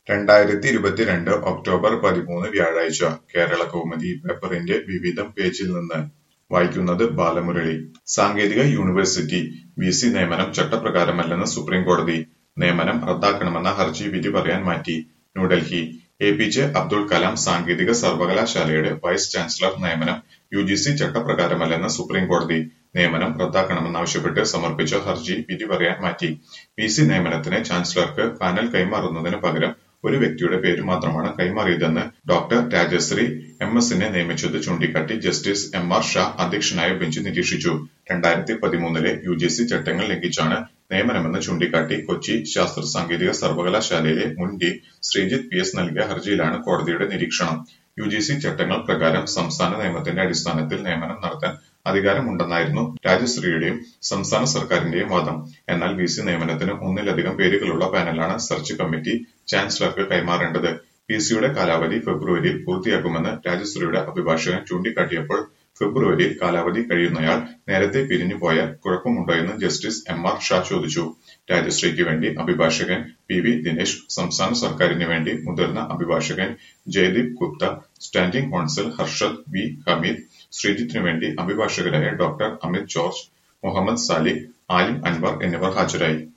രണ്ടായിരത്തി ഇരുപത്തിരണ്ട് ഒക്ടോബർ പതിമൂന്ന് വ്യാഴാഴ്ച കേരളകൗമുദി പേപ്പറിന്റെ വിവിധം പേജിൽ നിന്ന് വായിക്കുന്നത് ബാലമുരളി സാങ്കേതിക യൂണിവേഴ്സിറ്റി വിസി നിയമനം ചട്ടപ്രകാരമല്ലെന്ന് സുപ്രീം കോടതി നിയമനം റദ്ദാക്കണമെന്ന ഹർജി വിധി പറയാൻ മാറ്റി New Delhi A P J Abdul Kalam സാങ്കേതിക സർവകലാശാലയുടെ വൈസ് ചാൻസലർ നിയമനം യു ജി സി ചട്ടപ്രകാരമല്ലെന്ന് സുപ്രീം കോടതി നിയമനം റദ്ദാക്കണമെന്നാവശ്യപ്പെട്ട് സമർപ്പിച്ച ഹർജി വിധി പറയാൻ മാറ്റി വി സി നിയമനത്തിന് ചാൻസലർക്ക് പാനൽ കൈമാറുന്നതിന് പകരം ഒരു വ്യക്തിയുടെ പേര് മാത്രമാണ് കൈമാറിയതെന്ന് ഡോക്ടർ രാജശ്രീ എം എസിനെ നിയമിച്ചത് ചൂണ്ടിക്കാട്ടി ജസ്റ്റിസ് എം ആർ ഷാ അധ്യക്ഷനായ ബെഞ്ച് നിരീക്ഷിച്ചു രണ്ടായിരത്തി പതിമൂന്നിലെ യു ജി സി ചട്ടങ്ങൾ ലംഘിച്ചാണ് നിയമനമെന്ന് ചൂണ്ടിക്കാട്ടി കൊച്ചി ശാസ്ത്ര സാങ്കേതിക സർവകലാശാലയിലെ മുൻ ഡീൻ ശ്രീജിത്ത് പി എസ് നൽകിയ ഹർജിയിലാണ് കോടതിയുടെ നിരീക്ഷണം യു ജി സി ചട്ടങ്ങൾ പ്രകാരം സംസ്ഥാന നിയമത്തിന്റെ അടിസ്ഥാനത്തിൽ നിയമനം നടത്താൻ അധികാരമുണ്ടെന്നായിരുന്നു രാജശ്രീയുടെയും സംസ്ഥാന സർക്കാരിന്റെയും വാദം എന്നാൽ വി സി നിയമനത്തിന് ഒന്നിലധികം പേരുകളുള്ള പാനലാണ് സെർച്ച് കമ്മിറ്റി ചാൻസലർക്ക് കൈമാറേണ്ടത് പി സിയുടെ കാലാവധി ഫെബ്രുവരിയിൽ പൂർത്തിയാക്കുമെന്ന് രാജശ്രീയുടെ അഭിഭാഷകൻ ചൂണ്ടിക്കാട്ടിയപ്പോൾ ഫെബ്രുവരിയിൽ കാലാവധി കഴിയുന്നയാൾ നേരത്തെ പിരിഞ്ഞു പോയാൽ കുഴപ്പമുണ്ടോയെന്ന് ജസ്റ്റിസ് എം ആർ ഷാ ചോദിച്ചു രാജശ്രീക്ക് വേണ്ടി അഭിഭാഷകൻ പി വി ദിനേശ് സംസ്ഥാന സർക്കാരിന് വേണ്ടി മുതിർന്ന അഭിഭാഷകൻ Jaydeep Gupta standing counsel Harshad V Hameed ശ്രീജിത്തിനു വേണ്ടി അഭിഭാഷകരായ ഡോക്ടർ അമിത് ജോർജ് മുഹമ്മദ് സാലിഹ് ആലിം അൻവർ എന്നിവർ ഹാജരായി